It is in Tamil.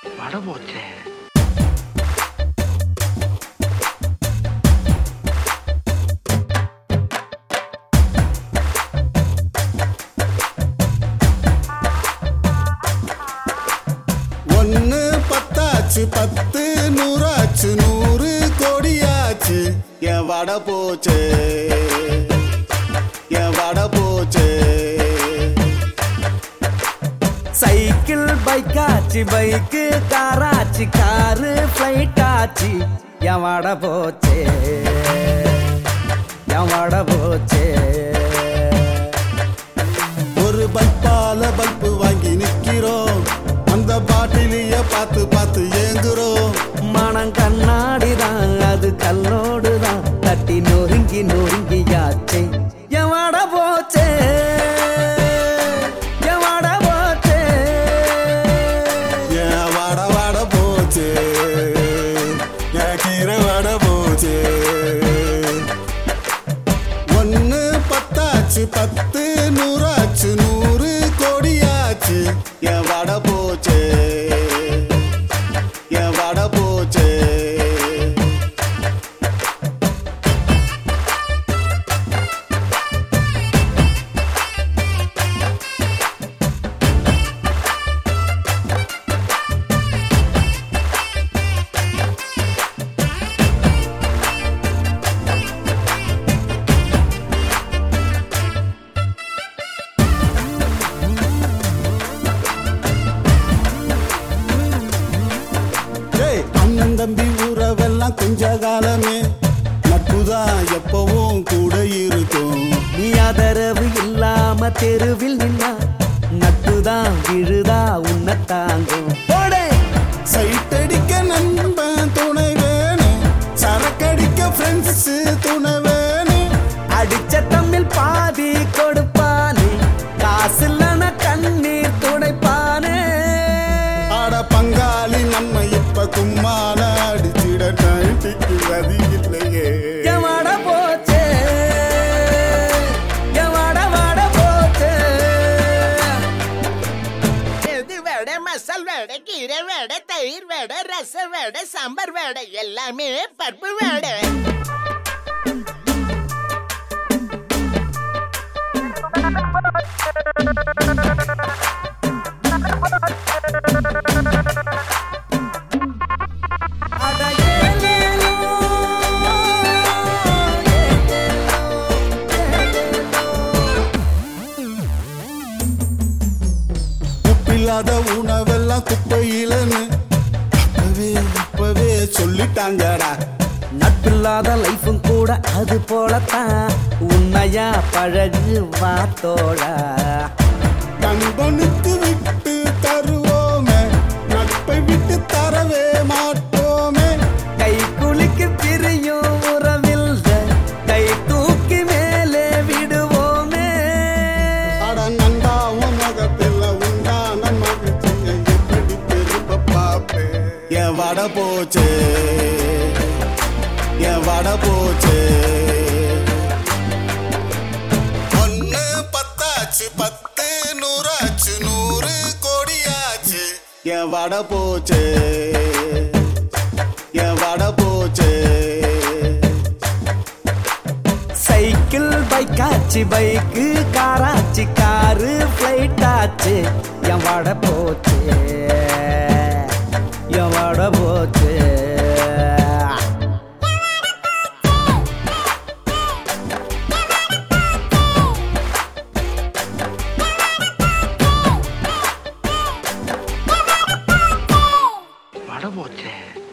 வட போச்சே ஒன்னு பத்தாச்சு பத்து நூறாச்சு நூறு கோடியாச்சு என் வட போச்சு என் வட போச்சு சைக்கிள் பைக் ஆச்சு பைக்கு காராச்சு காரு ஃபிளைட் ஆச்சு என் வட போச்சே என் வட போச்சே ஒரு பல்பால பல்பு வாங்கி நிக்கிறோம் அந்த பாட்டிலிய பார்த்து பார்த்து ஏங்குறோம் மனம் கண்ணாடி தான் அது கல்லோடு தான் தட்டி நொறுங்கி நொறுங்கியாச்சே என் வட போச்சே என் வட போச்சே என் வட வட போச்சு என் கீரை வட போச்சு ஒன்னு பத்தாச்சு பத்து நூறாச்சு நூறு கோடியாச்சு என் வட போச்சு என் வட போச்சு ஏய், அண்ணன் தம்பி உறவெல்லாம் கொஞ்ச காலமே நட்புதான் எப்பவும் கூட இருக்கும் நீ அதரவு இல்லாம தெருவில் நின்னா நட்டுதான் விழுதா உன்னை தாங்கும் போடே சைட்டடிக்க நண்பன் துணை வேணும் சரக்கடிக்க ஃப்ரெண்ட்ஸ் துணை வேணும் அடிச்ச தமிழ் பாதி கொடுப்பானே காசு இல்லைன்னா கண்ணீர் துடைப்பானே ஆட பங்காளி நம்ம இப்ப கும்மான அடிச்சிட நைட்டுக்கு கதி இல்லையே என் வட போச்சே என் வட வட போச்சே எது வடை மசால் வடை கீரை வடை தயிர் வடை ரச வடை சாம்பார் வடை எல்லாமே பருப்பு வடை அட ஏலேலோ, உப்பில்லாத உணவெல்லாம் குப்பையிலன்னு அப்பவே அப்பவே சொல்லிட்டாங்கடா நட்பில்லாத லைஃபும் கூட அது போலத்தான் உண்மையா பழகு வாத்தோட கண்பனுக்கு விட்டு தருவோமே நட்பை விட்டு தரவே மாட்டோமே கை குலுக்கி பிரியும் உறவில்ல கை தூக்கி மேலே விடுவோமே அட நண்டாவும் முகத்தில் உண்டான மகிழ்ச்சியை எப்படி திரும்ப பார்ப்பேன் என் வட போச்சு என் வட போச்சு ஒன்னு பத்தாச்சு பத்து நூறாச்சு நூறு கோடியாச்சு என் வட போச்சு என் வட போச்சு சைக்கிள் பைக் ஆச்சு பைக்கு காராச்சு காரு ஃபிளைட் ஆச்சு என் வட போச்சு என் வட போச்சு வட போச்சே